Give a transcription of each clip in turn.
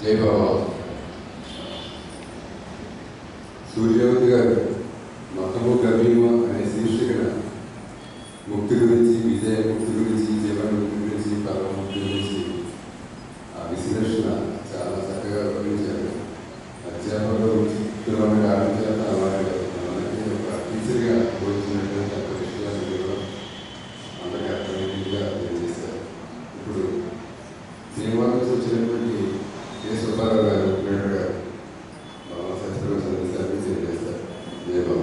జై బాబా సూర్యవతి గారు మతము గమీమ అనే శీర్షికన ముక్తి గురించి విజయ ముక్తి గురించి జీవన ముక్తి గురించి పరమముక్తి గురించి ఆ విశ్లేషణ చాలా చక్కగా వివరించారు అధ్యాపకులు వృత్తిలోని కారణం చేత అలాగే మనకి ఒక టీచర్గా బోధించినటువంటి ఒక విషయాలు కూడా అందరికీ అర్థమయ్యేట్టుగా తెలియజేశారు ఇప్పుడు సినిమా నుంచి వచ్చినటువంటి కె సుబ్బారావు గారు లీడర్ గారు బాబా సత్యప్రభు సర్వీస్ తెలియజేస్తారు జయబాబు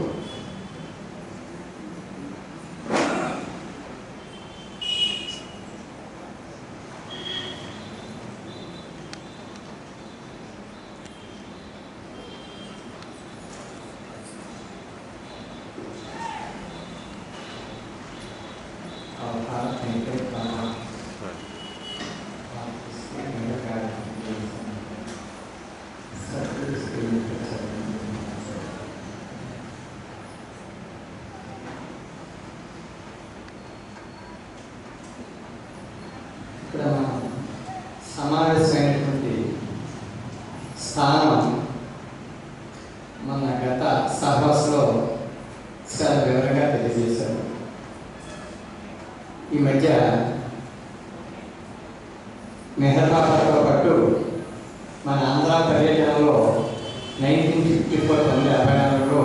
ఇక్కడ మనం సమావేశమైనటువంటి స్థానం మన గత సహవాసలో చాలా వివరంగా తెలియజేశారు ఈ మధ్య మెహర్బాబాద్తో పాటు మన ఆంధ్ర పర్యటనలో నైన్టీన్ ఫిఫ్టీ ఫోర్ తొమ్మిది యాభై నాలుగులో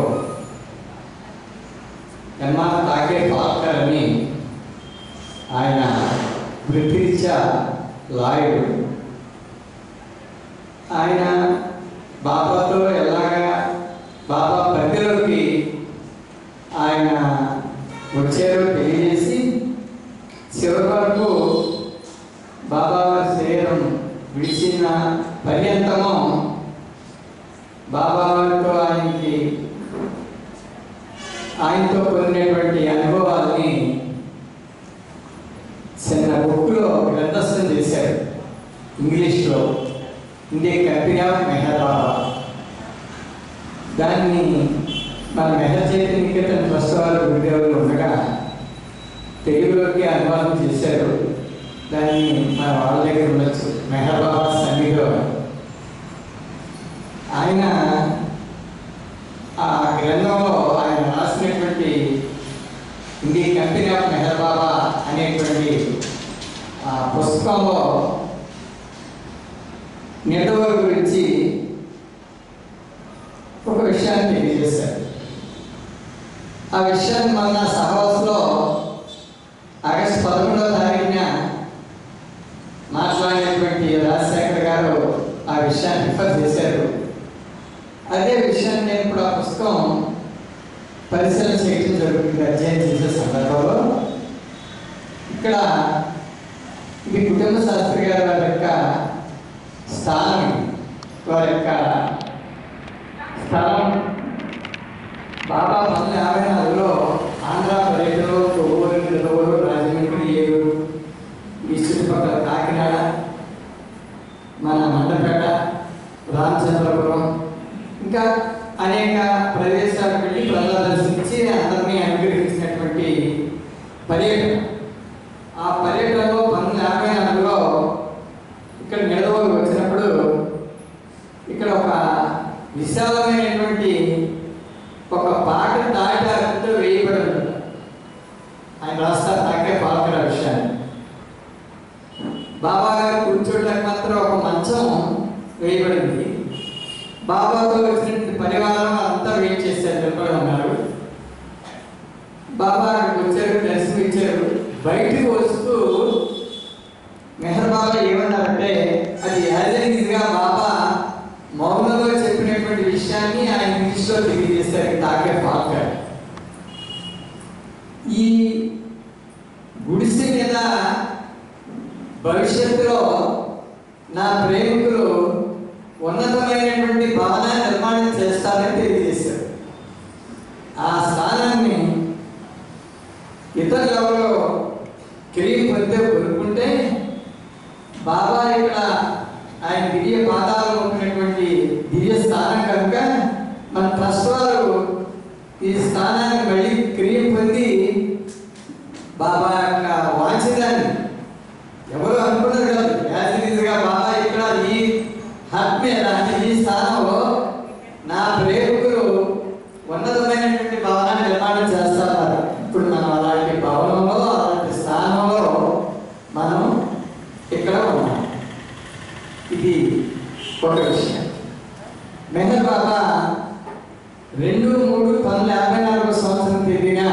ఎంఆర్ తాకే పాల్కర్ అని ఆయన వృత్తిరీత్యా లాయుడు ఆయన బాబాతో ఎలాగా బాబా పరిధిలోకి ఆయన వచ్చారో తెలియజేసి చివరి వరకు బాబా వారి శరీరం విడిచిన పర్యంతము బాబా వారితో ఆయనకి ఆయనతో పొందినటువంటి అనుభవాల్ని చిన్న బుక్లో గ్రంథస్థం చేశారు ఇంగ్లీష్లో ఇండియా కంపెనీ ఆఫ్ మెహరాబాద్ దాన్ని మన మెహర్ చైతన్యకేతన్ ట్రస్ట్ వారు గురుదేవులు ఉండగా తెలుగులోకి అనువాదం చేశారు దాన్ని మన వాళ్ళ దగ్గర ఉండొచ్చు మెహర్బాబా సన్నిధిలో ఆయన ఆ గ్రంథంలో ఆయన రాసినటువంటి in the company of Meher Baba అనేటువంటి ఆ పుస్తకంలో నెట్వర్క్ గురించి ఒక విషయాన్ని తెలియజేశారు ఆ విషయాన్ని మన సహవాసంలో ఆగస్టు పదకొండవ తారీఖున మాట్లాడినటువంటి రాజశేఖర్ గారు ఆ విషయాన్ని రిఫర్ చేశారు అదే విషయాన్ని నేను ఇప్పుడు ఆ పుస్తకం పరిశీలన చేయడం జరుగుతుంది అధ్యయనం చేసే సందర్భంలో ఇక్కడ ఇది కుటుంబ శాస్త్రి గారి వారి యొక్క స్థానం వారి యొక్క స్థలం బాబా పంతొమ్మిది యాభై నాలుగులో ఆంధ్ర పర్యటనలో కొవ్వూరు నిడదవోలు రాజమండ్రి ఏలూరు ఈ చుట్టుపక్కల కాకినాడ మన మండపేట రామచంద్రపురం ఇంకా అనేక ప్రదేశాలకు వెళ్ళి ప్రజలు దర్శించి అందరినీ అనుగ్రహించినటువంటి పర్యటన ఆ పర్యటనలో పంతొమ్మిది యాభై నాలుగులో ఇక్కడ నిడదవోలు వచ్చినప్పుడు ఇక్కడ ఒక విశాలమైనటువంటి ఒక పాట తాటాకుతో వేయబడి ఉంటుంది ఆయన రాస్తారు నాకే పాల్గొన విషయాన్ని బాబా గారు కూర్చోడానికి మాత్రం ఒక మంచం వేయబడింది బాబాతో వచ్చినటువంటి పరివారం అంతా వెయిట్ చేశారు నిలబడి ఉన్నారు బాబా అక్కడికి వచ్చారు దర్శనం ఇచ్చారు బయటకు వస్తూ మెహర్ బాబా ఏమన్నారంటే అది యాజనీదిగా బాబా మౌనంలో చెప్పినటువంటి విషయాన్ని ఆయన ఇంగ్లీష్లో తెలియజేశారు తాకే పాల్గారు ఈ గుడిసె మీద భవిష్యత్తులో నా ప్రేమికులు ఉన్నతమైనటువంటి భవనాన్ని నిర్మాణం చేస్తారని తెలియజేశారు ఆ స్థానాన్ని ఇతరులు ఎవరో క్రీమ్ పొందే కొనుక్కుంటే బాబా ఇక్కడ ఆయన దివ్య పాదాలు ఉంటున్నటువంటి దివ్య స్థానం కనుక మన ట్రస్ట్ వారు ఈ స్థానాన్ని మళ్ళీ క్రియ పొంది బాబా యొక్క వాంఛితాన్ని ఎవరు అనుకున్నారు కాదు యాజినీస్గా బాబా ఇక్కడ ఈ హ- మీద అంటే ఈ స్థానంలో నా ప్రేమికులు ఉన్నతమైనటువంటి భవనాన్ని నిర్మాణం చేస్తున్నారు ఇప్పుడు మనం అలాంటి భవనంలో అలాంటి స్థానంలో మనం ఇక్కడ ఉన్నాం ఇది ఒక విషయం మెహర్ బాబా రెండు మూడు పంతొమ్మిది యాభై నాలుగో సంవత్సరం తిరిగిన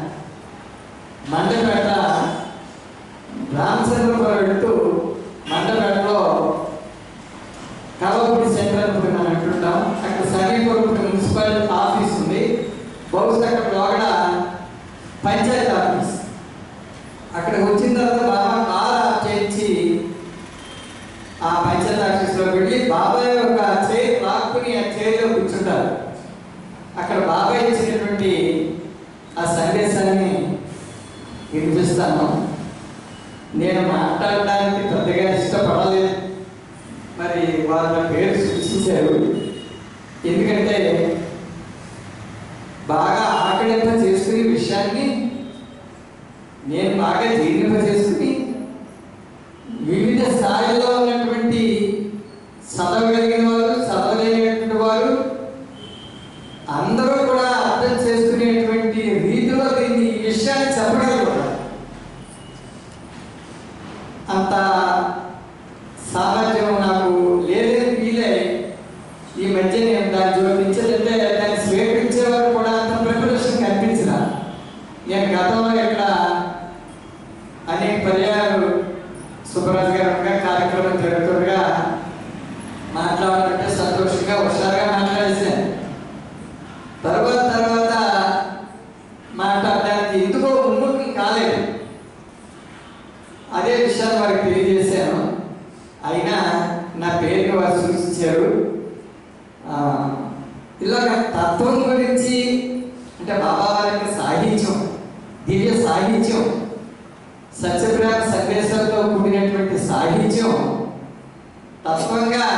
మండపేట రామచంద్రపురం వెళ్తూ మండపేటలో కలవపూడి సెంటర్ అని మనం అంటుంటాం అక్కడ సమీపంలో మున్సిపల్ ఆఫీస్ ఉంది బహుశా అక్కడ లోగడ పంచాయతీ ఆఫీస్ అక్కడికి వచ్చిన తర్వాత బాబా కార్ ఆఫ్ చేయించి ఆ పంచాయతీ ఆఫీస్లో వెళ్ళి బాబాయ్ ఒక చైర్ లాక్కుని ఆ చైర్లో కూర్చుంటారు అక్కడ బాబాయ్ ఇచ్చినటువంటి ఆ సందేశాన్ని వినిపిస్తాను నేను మాట్లాడడానికి పెద్దగా ఇష్టపడలేదు మరి వాళ్ళ పేరు సూచించారు ఎందుకంటే బాగా ఆకలింప చేసుకునే విషయాన్ని నేను బాగా జీర్ణింప చేసుకుని వివిధ స్థాయిలో ఉన్నటువంటి చదవగలిగిన వారు చదవలేనటువంటి వారు అందరూ కూడా అర్థం చేసుకునేటువంటి రీతిలో దీన్ని ఈ విషయాన్ని చెప్పగలుగుతారు అంత సామర్థ్యం నాకు లేదని వీలే ఈ మధ్య నేను దాన్ని జోడించాలంటే దాన్ని స్వీకరించేవారు కూడా అంత ప్రిపరేషన్ కనిపించిన నేను గతంలో ఇక్కడ అనేక పర్యాలు సుబ్బరాజు గారు ఉండగా కార్యక్రమం జరుగుతుండగా మాట్లాడాలంటే సంతోషంగా హుషారుగా మాట్లాడేశాను తర్వాత తర్వాత మాట్లాడడానికి ఎందుకో ముందుకు కాలేదు అదే విషయాన్ని వారికి తెలియజేశాను అయినా నా పేరుని వారు సూచించారు ఆ, ఇలాగ తత్వం గురించి అంటే బాబా వారికి సాహిత్యం దివ్య సాహిత్యం సత్యప్రేమ సందేశంతో కూడినటువంటి సాహిత్యం తత్వంగా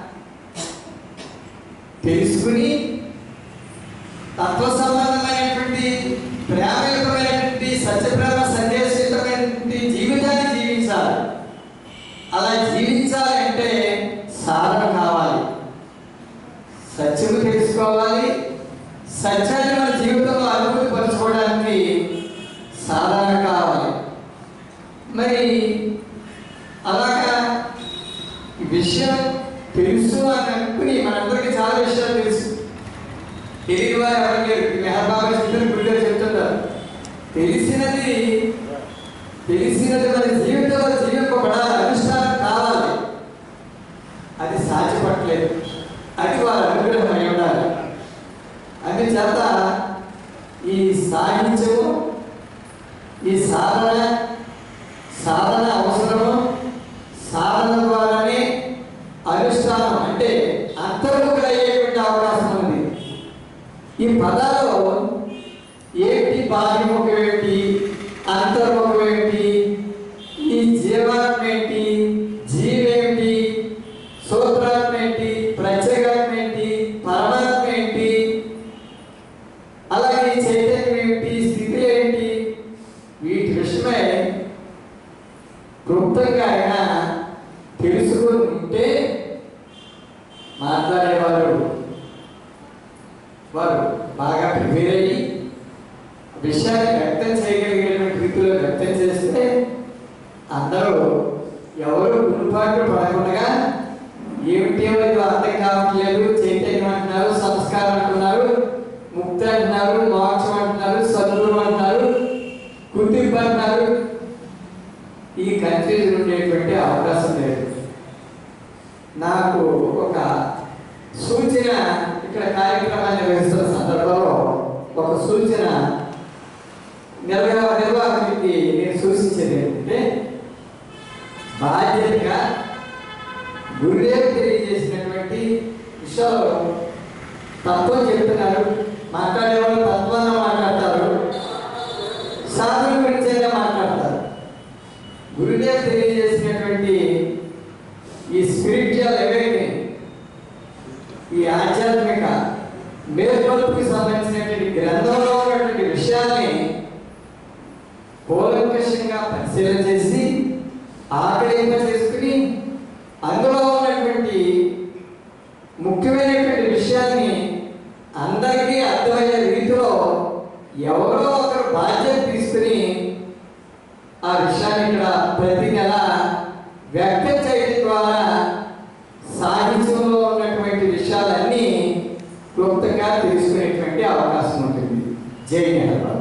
తెలుసుకుని తత్వ సంబంధమైనటువంటి ప్రేమయుతమైనటువంటి సత్యప్రేమ సందేశయుతమైనటువంటి జీవితాన్ని జీవించాలి అలా జీవించాలంటే సాధన కావాలి సత్యము తెలుసుకోవాలి సత్యాన్ని మన జీవితంలో అనుభూతి పరచుకోవడానికి సాధన కావాలి మరి అలాగా ఈ విషయం తెలుసు అని అనుకుని మనందరికీ చాలా విషయాలు తెలుసు తెలియని వారు ఎవరు లేరు ఈ మెహబాబా చెప్తున్న గుడిలో చెప్తున్నారు తెలిసినది తెలిసినది మన జీవితంలో జీవింపబడాలి అనుష్ఠానం కావాలి అది సాధ్యపడలేదు అది వారి అనుగ్రహం అయి ఉండాలి అందుచేత ఈ సాహిత్యము ఈ సాధన సాధన అవసరము సాధన ద్వారానే అనుష్ఠానం అంటే అంతర్ముఖులయ్యేటువంటి అవకాశం ఉంది ఈ పదాలు ఏంటి బాహ్యముఖం ఏంటి అంతర్ముఖం ఏంటి ఈ జీవాత్మ ఏంటి జీవేంటి సూత్రాత్మ ఏంటి ప్రత్యేగాత్మ ఏంటి పరమాత్మ ఏంటి అలాగే ఈ చైతన్యం ఏంటి స్థితి ఏంటి వీటి విషయమై క్లుప్తంగా ఆయన తెలుసుకుని ఉంటే మాట్లాడేవారు వారు బాగా ప్రిపేర్ అయ్యి విషయాన్ని వ్యక్తం చేయగలిగేటువంటి రీతిలో వ్యక్తం చేస్తే అందరూ ఎవరు గురుపాటు పడకుండా ఏమిటేమో ఇది అర్థం కావట్లేదు చైతన్యం అంటున్నారు సంస్కారం అంటున్నారు ముక్తి అంటున్నారు మోక్షం అంటున్నారు సద్గురు అంటున్నారు కుదింపు అంటున్నారు ఈ కన్ఫ్యూజన్ ఉండేటువంటి అవకాశం లేదు నాకు ఒక సూచన ఇక్కడ కార్యక్రమాన్ని నిర్వహిస్తున్న సందర్భంలో ఒక సూచన నిర్వహ నిర్వాహకుడికి నేను సూచించేది ఏంటంటే బాధ్యతగా గురుదేవ్ తెలియజేసినటువంటి విషయాలు తత్వం చెప్తున్నారు మాట్లాడేవాళ్ళు తత్వంగా మాట్లాడతారు సాధన గురించి అయినా మాట్లాడతారు గురుదేవ్ తెలియజేసినటువంటి ఈ స్పిరిచువల్ అవేకింగ్ ఈ ఆధ్యాత్మిక మేల్కొల్పుకి సంబంధించినటువంటి గ్రంథంలో ఉన్నటువంటి విషయాల్ని కూలంకషంగా పరిశీలన చేసి ఆకలింప చేసుకుని అందులో ఉన్నటువంటి ఎవరో ఒకరు బాధ్యత తీసుకుని ఆ విషయాన్ని ఇక్కడ ప్రతి నెల వ్యక్తం చేయడం ద్వారా సాహిత్యంలో ఉన్నటువంటి విషయాలన్నీ క్లుప్తంగా తెలుసుకునేటువంటి అవకాశం ఉంటుంది జై నెహ్రూ